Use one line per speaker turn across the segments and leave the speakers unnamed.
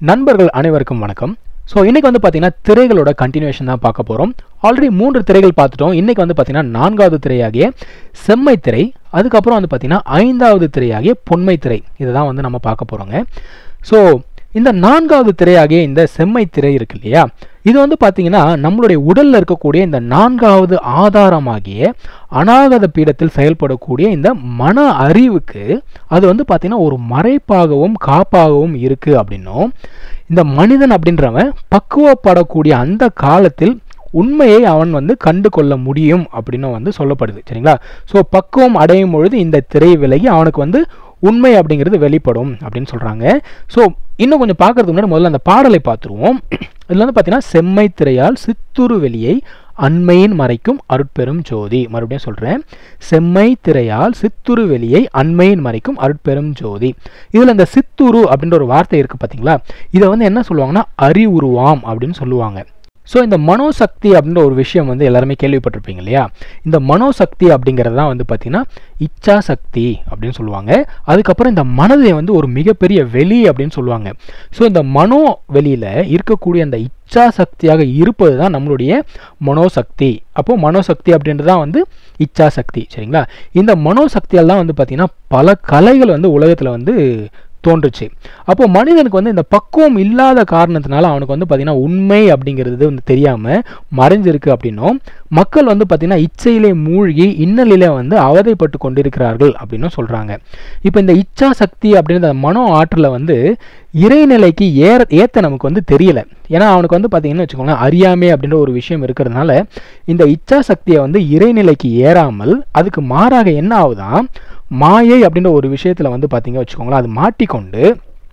நண்பர்கள் அனைவருக்கும் வணக்கம் ஸோ இன்னைக்கு வந்து பார்த்தீங்கன்னா திரைகளோட கண்டினியூஷன் தான் பார்க்க போகிறோம் ஆல்ரெடி மூன்று திரைகள் பார்த்துட்டோம் இன்னைக்கு வந்து பார்த்தீங்கன்னா நான்காவது திரையாகிய செம்மை திரை அதுக்கப்புறம் வந்து பார்த்தீங்கன்னா ஐந்தாவது திரையாகிய பொன்மை திரை இதை தான் வந்து நம்ம பார்க்க போகிறோங்க ஸோ இந்த நான்காவது திரையாகிய இந்த செம்மை திரை இருக்கு இல்லையா இது வந்து பார்த்தீங்கன்னா நம்மளுடைய உடலில் இருக்கக்கூடிய இந்த நான்காவது ஆதாரமாகிய அநாகத பீடத்தில் செயல்படக்கூடிய இந்த மன அறிவுக்கு அது வந்து பார்த்தீங்கன்னா ஒரு மறைப்பாகவும் காப்பாகவும் இருக்குது அப்படின்னும் இந்த மனிதன் அப்படின்றவன் பக்குவப்படக்கூடிய அந்த காலத்தில் உண்மையை அவன் வந்து கண்டு கொள்ள முடியும் அப்படின்னு வந்து சொல்லப்படுது சரிங்களா ஸோ பக்குவம் அடையும் பொழுது இந்த திரை விலகி அவனுக்கு வந்து உண்மை அப்படிங்கிறது வெளிப்படும் அப்படின்னு சொல்கிறாங்க ஸோ இன்னும் கொஞ்சம் பார்க்கறதுக்கு முன்னாடி முதல்ல அந்த பாடலை பார்த்துருவோம் இதில் வந்து பார்த்தீங்கன்னா செம்மை திரையால் சித்துரு வெளியை அண்மையின் மறைக்கும் அருட்பெரும் ஜோதி மறுபடியும் சொல்கிறேன் செம்மை திரையால் சித்துரு வெளியை அண்மையின் மறைக்கும் அருட்பெரும் ஜோதி இதில் இந்த சித்துரு அப்படின்ற ஒரு வார்த்தை இருக்குது பார்த்தீங்களா இதை வந்து என்ன சொல்லுவாங்கன்னா அறிவுருவாம் அப்படின்னு சொல்லுவாங்க ஸோ இந்த மனோசக்தி அப்படின்ற ஒரு விஷயம் வந்து எல்லாருமே கேள்விப்பட்டிருப்பீங்க இல்லையா இந்த மனோசக்தி அப்படிங்கிறது தான் வந்து பார்த்திங்கன்னா இச்சா சக்தி அப்படின்னு சொல்லுவாங்க அதுக்கப்புறம் இந்த மனதை வந்து ஒரு மிகப்பெரிய வெளி அப்படின்னு சொல்லுவாங்க ஸோ இந்த மனோ வெளியில் இருக்கக்கூடிய அந்த இச்சா சக்தியாக இருப்பது தான் நம்மளுடைய மனோசக்தி அப்போது மனோசக்தி அப்படின்றது தான் வந்து இச்சா சக்தி சரிங்களா இந்த மனோசக்தியால் தான் வந்து பார்த்திங்கன்னா பல கலைகள் வந்து உலகத்தில் வந்து தோன்றுச்சு அப்போ மனிதனுக்கு வந்து இந்த பக்குவம் இல்லாத காரணத்தினால அவனுக்கு வந்து பார்த்திங்கன்னா உண்மை அப்படிங்கிறது வந்து தெரியாமல் மறைஞ்சிருக்கு அப்படின்னும் மக்கள் வந்து பார்த்திங்கன்னா இச்சையிலே மூழ்கி இன்னலிலே வந்து அவதைப்பட்டு கொண்டிருக்கிறார்கள் அப்படின்னும் சொல்கிறாங்க இப்போ இந்த இச்சா சக்தி அப்படின்ற மனோ ஆற்றலை வந்து இறைநிலைக்கு ஏற ஏற்ற நமக்கு வந்து தெரியல ஏன்னா அவனுக்கு வந்து பார்த்தீங்கன்னு வச்சுக்கோங்களேன் அறியாமை அப்படின்ற ஒரு விஷயம் இருக்கிறதுனால இந்த இச்சா சக்தியை வந்து இறைநிலைக்கு ஏறாமல் அதுக்கு மாறாக என்ன ஆகுதான் மாயை அப்படின்ற ஒரு விஷயத்தில் வந்து பார்த்தீங்க வச்சுக்கோங்களேன் அது மாட்டிக்கொண்டு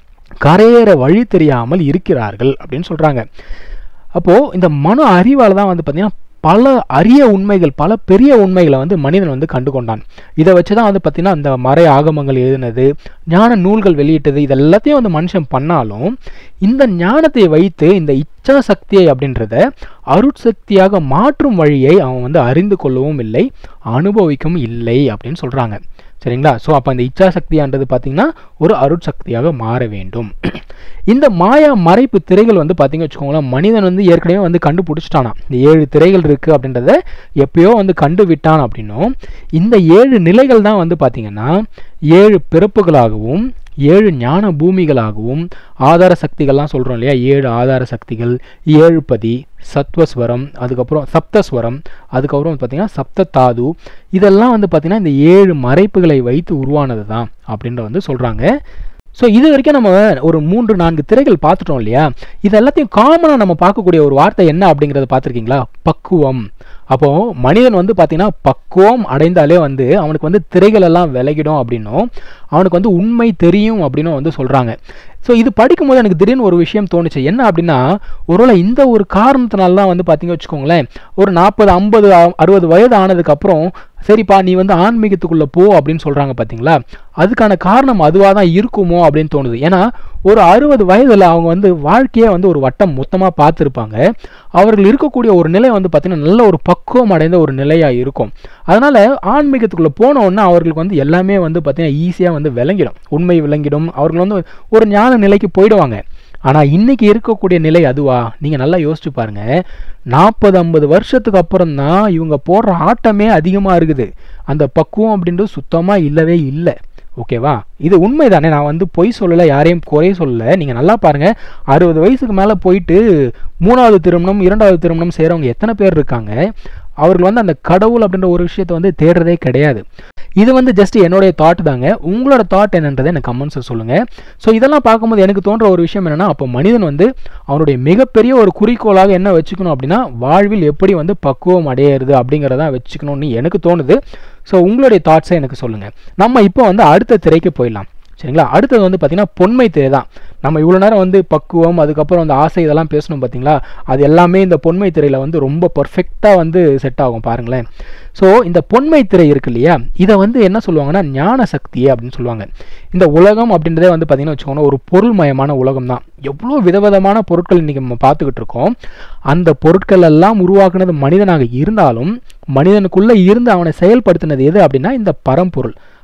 கரையேற வழி தெரியாமல் இருக்கிறார்கள் அப்படின்னு சொல்கிறாங்க அப்போது இந்த மன அறிவால் தான் வந்து பார்த்திங்கன்னா பல அரிய உண்மைகள் பல பெரிய உண்மைகளை வந்து மனிதன் வந்து கண்டு கொண்டான் இதை வச்சு தான் வந்து பார்த்திங்கன்னா அந்த மறை ஆகமங்கள் எழுதினது ஞான நூல்கள் வெளியிட்டது இது எல்லாத்தையும் வந்து மனுஷன் பண்ணாலும் இந்த ஞானத்தை வைத்து இந்த இச்சா சக்தியை அப்படின்றத அருட்சக்தியாக மாற்றும் வழியை அவன் வந்து அறிந்து கொள்ளவும் இல்லை அனுபவிக்கவும் இல்லை அப்படின்னு சொல்கிறாங்க சரிங்களா ஸோ அப்போ இந்த இச்சா சக்தியான்றது பார்த்தீங்கன்னா ஒரு அருட்சக்தியாக மாற வேண்டும் இந்த மாயா மறைப்பு திரைகள் வந்து பார்த்தீங்க வச்சுக்கோங்களேன் மனிதன் வந்து ஏற்கனவே வந்து கண்டுபிடிச்சிட்டானா இந்த ஏழு திரைகள் இருக்குது அப்படின்றத எப்பயோ வந்து கண்டு விட்டான் அப்படின்னும் இந்த ஏழு நிலைகள் தான் வந்து பார்த்தீங்கன்னா ஏழு பிறப்புகளாகவும் ஏழு ஞான பூமிகளாகவும் ஆதார சக்திகள்லாம் சொல்கிறோம் இல்லையா ஏழு ஆதார சக்திகள் ஏழு பதி சத்வஸ்வரம் அதுக்கப்புறம் சப்தஸ்வரம் அதுக்கப்புறம் பார்த்தீங்கன்னா சப்த தாது இதெல்லாம் வந்து பார்த்திங்கன்னா இந்த ஏழு மறைப்புகளை வைத்து உருவானது தான் அப்படின்ற வந்து சொல்கிறாங்க ஸோ இது வரைக்கும் நம்ம ஒரு மூன்று நான்கு திரைகள் பார்த்துட்டோம் இல்லையா இது எல்லாத்தையும் காமனாக நம்ம பார்க்கக்கூடிய ஒரு வார்த்தை என்ன அப்படிங்கிறத பார்த்துருக்கீங்களா பக்குவம் அப்போது மனிதன் வந்து பார்த்தீங்கன்னா பக்குவம் அடைந்தாலே வந்து அவனுக்கு வந்து திரைகள் எல்லாம் விலகிடும் அப்படின்னும் அவனுக்கு வந்து உண்மை தெரியும் அப்படின்னும் வந்து சொல்கிறாங்க ஸோ இது படிக்கும்போது எனக்கு திடீர்னு ஒரு விஷயம் தோணுச்சு என்ன அப்படின்னா ஒருவேளை இந்த ஒரு காரணத்தினால தான் வந்து பார்த்தீங்க வச்சுக்கோங்களேன் ஒரு நாற்பது ஐம்பது அறுபது வயது ஆனதுக்கப்புறம் சரிப்பா நீ வந்து ஆன்மீகத்துக்குள்ளே போ அப்படின்னு சொல்கிறாங்க பார்த்தீங்களா அதுக்கான காரணம் அதுவாக தான் இருக்குமோ அப்படின்னு தோணுது ஏன்னா ஒரு அறுபது வயதில் அவங்க வந்து வாழ்க்கையே வந்து ஒரு வட்டம் மொத்தமாக பார்த்துருப்பாங்க அவர்கள் இருக்கக்கூடிய ஒரு நிலை வந்து பார்த்திங்கன்னா நல்ல ஒரு பக்குவம் அடைந்த ஒரு நிலையாக இருக்கும் அதனால் ஆன்மீகத்துக்குள்ளே போன உடனே அவர்களுக்கு வந்து எல்லாமே வந்து பார்த்திங்கன்னா ஈஸியாக வந்து விளங்கிடும் உண்மை விளங்கிடும் அவர்கள் வந்து ஒரு ஞான நிலைக்கு போயிடுவாங்க ஆனால் இன்றைக்கி இருக்கக்கூடிய நிலை அதுவா நீங்கள் நல்லா யோசிச்சு பாருங்கள் நாற்பது ஐம்பது வருஷத்துக்கு அப்புறம் தான் இவங்க போடுற ஆட்டமே அதிகமாக இருக்குது அந்த பக்குவம் அப்படின்றது சுத்தமாக இல்லவே இல்லை ஓகேவா இது உண்மை தானே நான் வந்து பொய் சொல்லலை யாரையும் குறை சொல்லலை நீங்கள் நல்லா பாருங்கள் அறுபது வயசுக்கு மேலே போயிட்டு மூணாவது திருமணம் இரண்டாவது திருமணம் செய்கிறவங்க எத்தனை பேர் இருக்காங்க அவர்கள் வந்து அந்த கடவுள் அப்படின்ற ஒரு விஷயத்தை வந்து தேடுறதே கிடையாது இது வந்து ஜஸ்ட் என்னுடைய தாட் தாங்க உங்களோட தாட் என்னன்றதை எனக்கு கமெண்ட்ஸில் சொல்லுங்கள் ஸோ இதெல்லாம் பார்க்கும்போது எனக்கு தோன்ற ஒரு விஷயம் என்னென்னா அப்போ மனிதன் வந்து அவனுடைய மிகப்பெரிய ஒரு குறிக்கோளாக என்ன வச்சுக்கணும் அப்படின்னா வாழ்வில் எப்படி வந்து பக்குவம் அடையிறது அப்படிங்கிறத வச்சுக்கணும்னு எனக்கு தோணுது ஸோ உங்களுடைய தாட்ஸை எனக்கு சொல்லுங்கள் நம்ம இப்போ வந்து அடுத்த திரைக்கு போயிடலாம் சரிங்களா அடுத்தது வந்து பார்த்திங்கன்னா பொன்மை திரை தான் நம்ம இவ்வளோ நேரம் வந்து பக்குவம் அதுக்கப்புறம் அந்த ஆசை இதெல்லாம் பேசணும் பார்த்தீங்களா அது எல்லாமே இந்த பொன்மை திரையில் வந்து ரொம்ப பர்ஃபெக்டாக வந்து செட் ஆகும் பாருங்களேன் ஸோ இந்த பொன்மை திரை இருக்கு இல்லையா இதை வந்து என்ன சொல்லுவாங்கன்னா ஞான சக்தி அப்படின்னு சொல்லுவாங்க இந்த உலகம் அப்படின்றதே வந்து பார்த்திங்கன்னா வச்சுக்கோங்க ஒரு பொருள்மயமான உலகம் தான் எவ்வளோ விதவிதமான பொருட்கள் இன்றைக்கி நம்ம பார்த்துக்கிட்டு இருக்கோம் அந்த பொருட்கள் எல்லாம் உருவாக்குனது மனிதனாக இருந்தாலும் மனிதனுக்குள்ளே இருந்து அவனை செயல்படுத்தினது எது அப்படின்னா இந்த பரம்பொருள்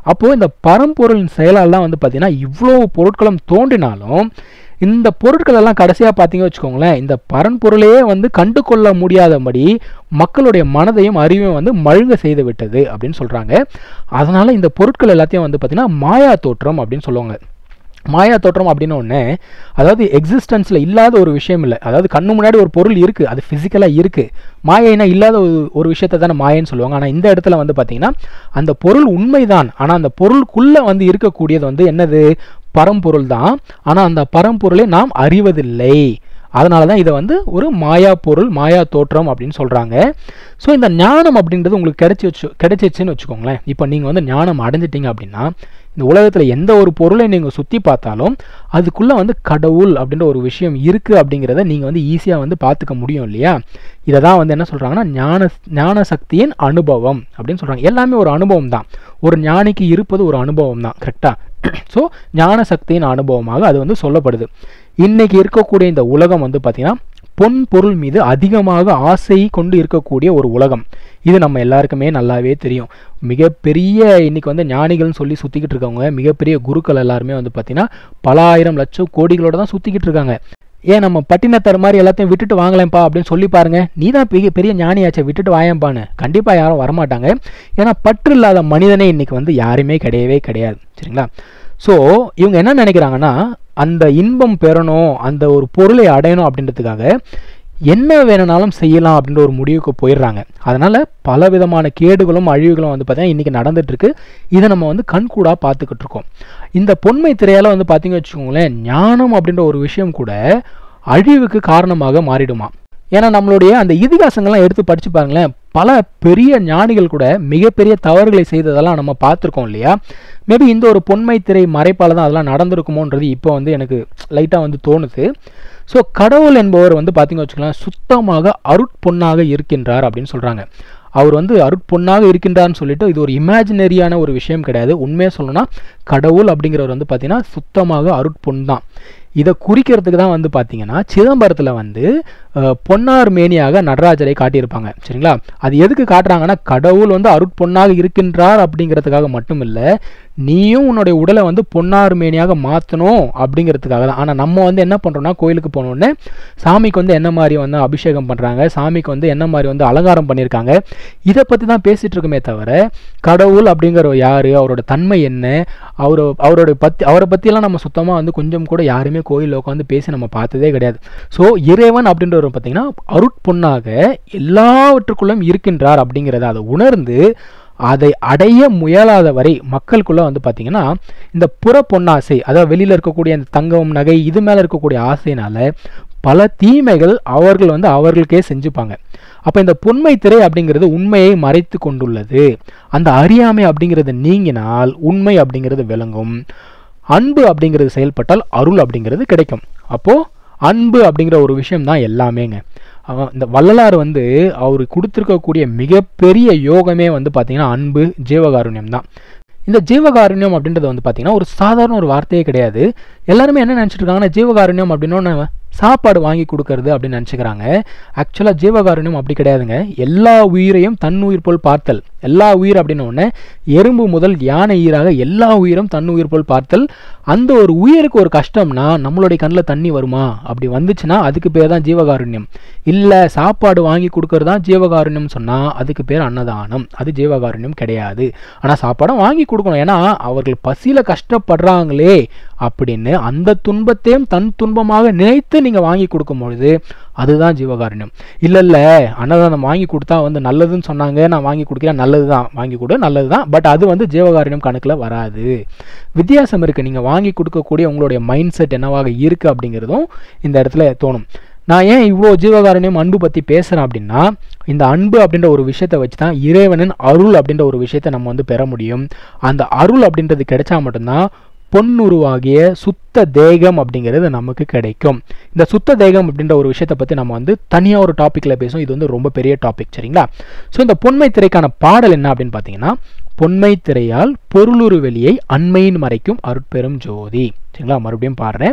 அப்போது இந்த பரம்பொருளின் செயலால் தான் வந்து பார்த்தீங்கன்னா இவ்வளோ பொருட்களும் தோன்றினாலும் இந்த பொருட்கள் எல்லாம் கடைசியாக பார்த்தீங்க வச்சுக்கோங்களேன் இந்த பரன்பொருளையே வந்து கண்டு கொள்ள முடியாதபடி மக்களுடைய மனதையும் அறிவையும் வந்து மழுங்க செய்து விட்டது அப்படின்னு சொல்கிறாங்க அதனால் இந்த பொருட்கள் எல்லாத்தையும் வந்து பார்த்திங்கன்னா மாயா தோற்றம் அப்படின்னு சொல்லுவாங்க மாயா தோற்றம் அப்படின்னு ஒன்று அதாவது எக்ஸிஸ்டன்ஸில் இல்லாத ஒரு விஷயம் இல்லை அதாவது கண்ணு முன்னாடி ஒரு பொருள் இருக்குது அது ஃபிசிக்கலாக இருக்குது மாயைனா இல்லாத ஒரு ஒரு விஷயத்தை தானே மாயன்னு சொல்லுவாங்க ஆனால் இந்த இடத்துல வந்து பார்த்திங்கன்னா அந்த பொருள் உண்மைதான் ஆனால் அந்த பொருளுக்குள்ளே வந்து இருக்கக்கூடியது வந்து என்னது பரம்பொருள் தான் ஆனால் அந்த பரம்பொருளை நாம் அறிவதில்லை அதனால தான் இதை வந்து ஒரு மாயா பொருள் மாயா தோற்றம் அப்படின்னு சொல்கிறாங்க ஸோ இந்த ஞானம் அப்படின்றது உங்களுக்கு கிடைச்சி வச்சு கிடைச்சிச்சுன்னு வச்சுக்கோங்களேன் இப்போ நீங்கள் வந்து ஞானம் அடைஞ்சிட்டீங்க அப்படின்னா இந்த உலகத்தில் எந்த ஒரு பொருளை நீங்கள் சுற்றி பார்த்தாலும் அதுக்குள்ளே வந்து கடவுள் அப்படின்ற ஒரு விஷயம் இருக்குது அப்படிங்கிறத நீங்கள் வந்து ஈஸியாக வந்து பார்த்துக்க முடியும் இல்லையா இதை தான் வந்து என்ன சொல்கிறாங்கன்னா ஞான ஞான சக்தியின் அனுபவம் அப்படின்னு சொல்கிறாங்க எல்லாமே ஒரு அனுபவம் தான் ஒரு ஞானிக்கு இருப்பது ஒரு அனுபவம் தான் கரெக்டாக ஸோ ஞான சக்தியின் அனுபவமாக அது வந்து சொல்லப்படுது இன்னைக்கு இருக்கக்கூடிய இந்த உலகம் வந்து பார்த்திங்கன்னா பொன் பொருள் மீது அதிகமாக ஆசை கொண்டு இருக்கக்கூடிய ஒரு உலகம் இது நம்ம எல்லாருக்குமே நல்லாவே தெரியும் மிகப்பெரிய இன்னைக்கு வந்து ஞானிகள்னு சொல்லி சுற்றிக்கிட்டு இருக்கவங்க மிகப்பெரிய குருக்கள் எல்லாருமே வந்து பார்த்திங்கன்னா பல ஆயிரம் லட்சம் கோடிகளோட தான் சுற்றிக்கிட்டு இருக்காங்க ஏன் நம்ம பட்டினத்தர் மாதிரி எல்லாத்தையும் விட்டுட்டு வாங்கலேன்ப்பா அப்படின்னு சொல்லி பாருங்க நீ தான் பெரிய பெரிய ஞானியாச்சே விட்டுட்டு வாயேன்ப்பான்னு கண்டிப்பாக யாரும் வரமாட்டாங்க ஏன்னா பற்று இல்லாத மனிதனே இன்னைக்கு வந்து யாருமே கிடையவே கிடையாது சரிங்களா ஸோ இவங்க என்ன நினைக்கிறாங்கன்னா அந்த இன்பம் பெறணும் அந்த ஒரு பொருளை அடையணும் அப்படின்றதுக்காக என்ன வேணும்னாலும் செய்யலாம் அப்படின்ற ஒரு முடிவுக்கு போயிடுறாங்க அதனால் பல விதமான கேடுகளும் அழிவுகளும் வந்து பார்த்தீங்கன்னா இன்றைக்கி நடந்துட்டுருக்கு இதை நம்ம வந்து கண்கூடாக பார்த்துக்கிட்டு இருக்கோம் இந்த பொன்மை திரையால் வந்து பார்த்தீங்க வச்சுக்கோங்களேன் ஞானம் அப்படின்ற ஒரு விஷயம் கூட அழிவுக்கு காரணமாக மாறிடுமா ஏன்னா நம்மளுடைய அந்த இதிகாசங்கள்லாம் எடுத்து படிச்சு பாருங்களேன் பல பெரிய ஞானிகள் கூட மிகப்பெரிய தவறுகளை செய்ததெல்லாம் நம்ம பார்த்துருக்கோம் இல்லையா மேபி இந்த ஒரு பொன்மை திரை மறைப்பால் தான் அதெல்லாம் நடந்திருக்குமோன்றது இப்போ வந்து எனக்கு லைட்டாக வந்து தோணுது ஸோ கடவுள் என்பவர் வந்து பார்த்தீங்க வச்சுக்கலாம் சுத்தமாக அருட்பொன்னாக இருக்கின்றார் அப்படின்னு சொல்கிறாங்க அவர் வந்து அருட்பொன்னாக இருக்கின்றார்னு சொல்லிட்டு இது ஒரு இமேஜினரியான ஒரு விஷயம் கிடையாது உண்மையாக சொல்லணும்னா கடவுள் அப்படிங்கிறவர் வந்து பார்த்தீங்கன்னா சுத்தமாக அருட்பொன் தான் இதை குறிக்கிறதுக்கு தான் வந்து பார்த்தீங்கன்னா சிதம்பரத்தில் வந்து அஹ், பொன்னார் மேனியாக நடராஜரை காட்டியிருப்பாங்க சரிங்களா அது எதுக்கு காட்டுறாங்கன்னா கடவுள் வந்து அருட்பொன்னாக இருக்கின்றார் அப்படிங்கிறதுக்காக மட்டும் இல்லை நீயும் உன்னுடைய உடலை வந்து பொன்னார் மேனியாக மாற்றணும் அப்படிங்கிறதுக்காக தான் ஆனால் நம்ம வந்து என்ன பண்ணுறோம்னா கோயிலுக்கு போனோடனே சாமிக்கு வந்து என்ன மாதிரி வந்து அபிஷேகம் பண்ணுறாங்க சாமிக்கு வந்து என்ன மாதிரி வந்து அலங்காரம் பண்ணியிருக்காங்க இதை பற்றி தான் பேசிகிட்டு இருக்கோமே தவிர கடவுள் அப்படிங்கிற யார் அவரோட தன்மை என்ன அவர் அவரோட பற்றி அவரை பற்றியெல்லாம் நம்ம சுத்தமாக வந்து கொஞ்சம் கூட யாருமே கோயிலில் உட்காந்து பேசி நம்ம பார்த்ததே கிடையாது ஸோ இறைவன் அப்படின்றவர் பார்த்தீங்கன்னா அருட்பொன்னாக எல்லாவற்றுக்குள்ளும் இருக்கின்றார் அப்படிங்கிறத அதை உணர்ந்து அதை அடைய முயலாத வரை மக்களுக்குள்ள வந்து பார்த்தீங்கன்னா இந்த புற பொன்னாசை அதாவது வெளியில் இருக்கக்கூடிய அந்த தங்கம் நகை இது மேலே இருக்கக்கூடிய ஆசையினால பல தீமைகள் அவர்கள் வந்து அவர்களுக்கே செஞ்சுப்பாங்க அப்போ இந்த பொன்மை திரை அப்படிங்கிறது உண்மையை மறைத்து கொண்டுள்ளது அந்த அறியாமை அப்படிங்கிறது நீங்கினால் உண்மை அப்படிங்கிறது விளங்கும் அன்பு அப்படிங்கிறது செயல்பட்டால் அருள் அப்படிங்கிறது கிடைக்கும் அப்போ அன்பு அப்படிங்கிற ஒரு விஷயம் தான் எல்லாமேங்க அவன் இந்த வள்ளலார் வந்து அவர் கொடுத்துருக்கக்கூடிய மிகப்பெரிய யோகமே வந்து பார்த்தீங்கன்னா அன்பு ஜீவகாருண்யம் தான் இந்த ஜீவகாருண்யம் அப்படின்றது வந்து பார்த்தீங்கன்னா ஒரு சாதாரண ஒரு வார்த்தையே கிடையாது எல்லாருமே என்ன நினச்சிட்டு இருக்காங்கன்னா ஜீவகாருண்யம் அப்படின்னு சாப்பாடு வாங்கி கொடுக்கறது அப்படின்னு நினச்சிக்கிறாங்க ஆக்சுவலாக ஜீவகாருண்யம் அப்படி கிடையாதுங்க எல்லா உயிரையும் தன் உயிர் போல் பார்த்தல் எல்லா உயிர் அப்படின்னு ஒன்று எறும்பு முதல் யானை ஈராக எல்லா உயிரும் தன் உயிர் போல் பார்த்தல் அந்த ஒரு உயிருக்கு ஒரு கஷ்டம்னா நம்மளுடைய கண்ணில் தண்ணி வருமா அப்படி வந்துச்சுன்னா அதுக்கு பேர் தான் ஜீவகாருண்யம் இல்லை சாப்பாடு வாங்கி கொடுக்கறது தான் ஜீவகாருண்யம் சொன்னால் அதுக்கு பேர் அன்னதானம் அது ஜீவகாருண்யம் கிடையாது ஆனால் சாப்பாடும் வாங்கி கொடுக்கணும் ஏன்னா அவர்கள் பசியில் கஷ்டப்படுறாங்களே அப்படின்னு அந்த துன்பத்தையும் தன் துன்பமாக நினைத்து நீங்கள் வாங்கி கொடுக்கும் பொழுது அதுதான் ஜீவகாருண்யம் இல்லை இல்லை அன்னதானம் வாங்கி கொடுத்தா வந்து நல்லதுன்னு சொன்னாங்க நான் வாங்கி கொடுக்குறேன் நல்லது தான் வாங்கி கொடு நல்லது தான் பட் அது வந்து ஜீவகாருண்யம் கணக்கில் வராது வித்தியாசம் இருக்குது நீங்கள் வாங்கி கொடுக்கக்கூடிய உங்களுடைய மைண்ட் செட் என்னவாக இருக்குது அப்படிங்கிறதும் இந்த இடத்துல தோணும் நான் ஏன் இவ்வளோ ஜீவகாருண்யம் அன்பு பற்றி பேசுகிறேன் அப்படின்னா இந்த அன்பு அப்படின்ற ஒரு விஷயத்தை வச்சு தான் இறைவனின் அருள் அப்படின்ற ஒரு விஷயத்தை நம்ம வந்து பெற முடியும் அந்த அருள் அப்படின்றது கிடைச்சா மட்டும்தான் பொன்னுருவாகிய சுத்த தேகம் அப்படிங்கிறது நமக்கு கிடைக்கும் இந்த சுத்த தேகம் அப்படின்ற ஒரு விஷயத்தை பற்றி நம்ம வந்து தனியாக ஒரு டாப்பிக்கில் பேசுவோம் இது வந்து ரொம்ப பெரிய டாபிக் சரிங்களா ஸோ இந்த பொன்மை திரைக்கான பாடல் என்ன அப்படின்னு பார்த்தீங்கன்னா பொன்மை திரையால் பொருளுரு வெளியை அண்மையின் மறைக்கும் அருட்பெரும் ஜோதி சரிங்களா மறுபடியும் பாடுறேன்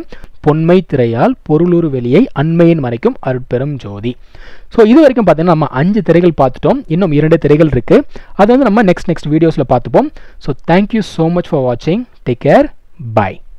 பொன்மை திரையால் பொருளுரு வெளியை அண்மையின் மறைக்கும் அருட்பெரும் ஜோதி ஸோ இது வரைக்கும் பார்த்தீங்கன்னா நம்ம அஞ்சு திரைகள் பார்த்துட்டோம் இன்னும் இரண்டு திரைகள் இருக்குது அது வந்து நம்ம நெக்ஸ்ட் நெக்ஸ்ட் வீடியோஸில் பார்த்துப்போம் so thank you so much for வாட்சிங் டேக் கேர் பை